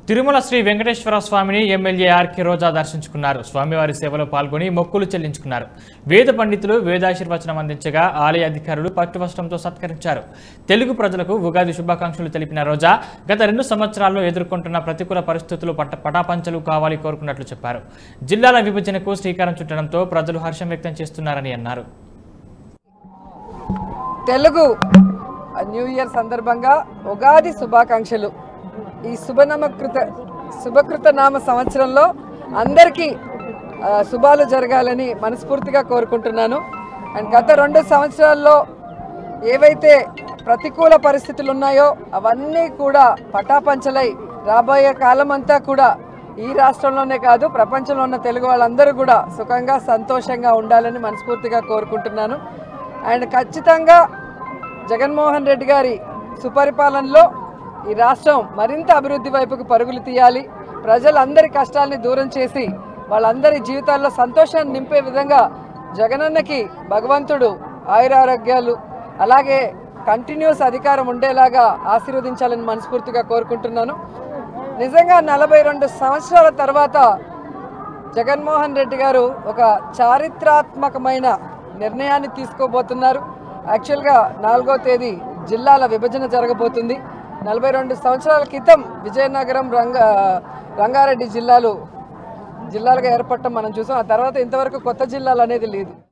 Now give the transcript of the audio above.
తిరుమల శ్రీ వెంకటేశ్వర స్వామిని MLA RK రోజా దర్శించుకున్నారు స్వామివారి సేవలో పాల్గొని మొక్కులు చెల్లించుకున్నారు వేద పండితులు వేదాశీర్వచనం అందించగా ఆలయ అధికారులు పట్టువస్త్రంతో సత్కరించారు తెలుగు ప్రజలకు ఉగాది శుభాకాంక్షలు తెలిపిన రోజా గత రెండు సంవత్సరాల్లో ఎదుర్కొంటున్న ప్రతికూల పరిస్థితులు పట్ట పటాపంచలు కావాలి కోరుకున్నట్లు చెప్పారు జిల్లాల విభజనకు శ్రీకారం చుట్టడంతో ప్రజలు హర్షం వ్యక్తం చేస్తున్నారని అన్నారు తెలుగు న్యూ ఇయర్ సందర్భంగా ఉగాది శుభాకాంక్షలు ఈ శుభనమకృత శుభకృత నామ సంవత్సరంలో అందరికీ ఆ, శుభాలు జరగాలని మనస్ఫూర్తిగా కోరుకుంటున్నాను అండ్ గత రెండు సంవత్సరాల్లో ఏవైతే ప్రతికూల పరిస్థితులు ఉన్నాయో అవన్నీ కూడా పటాపంచలై రాబోయే కాలం అంతా కూడా ఈ రాష్ట్రంలోనే కాదు ప్రపంచంలో ఉన్న తెలుగు వాళ్ళందరూ కూడా సుఖంగా సంతోషంగా ఉండాలని మనస్ఫూర్తిగా కోరుకుంటున్నాను అండ్ ఖచ్చితంగా జగన్మోహన్ రెడ్డి గారి సుపరిపాలనలో ఈ రాష్ట్రం మరింత అభివృద్ధి వైపుకు పరుగులు తీయాలి ప్రజలందరి కష్టాల్ని దూరం చేసి వాళ్ళందరి జీవితాల్లో సంతోషాన్ని నింపే విధంగా జగనన్నకి భగవంతుడు ఆయురారోగ్యాలు అలాగే కంటిన్యూస్ అధికారం ఉండేలాగా ఆశీర్వదించాలని మనస్ఫూర్తిగా కోరుకుంటున్నాను నిజంగా నలభై రెండు సంవత్సరాల తర్వాత జగన్మోహన్ రెడ్డి గారు ఒక చారిత్రాత్మకమైన నిర్ణయాన్ని తీసుకోబోతున్నారు యాక్చువల్గా నాలుగో తేదీ జిల్లాల విభజన జరగబోతుంది నలభై రెండు సంవత్సరాల క్రితం విజయనగరం రంగ రంగారెడ్డి జిల్లాలు జిల్లాలుగా ఏర్పడటం మనం చూసాం ఆ తర్వాత ఇంతవరకు కొత్త జిల్లాలు అనేది లేదు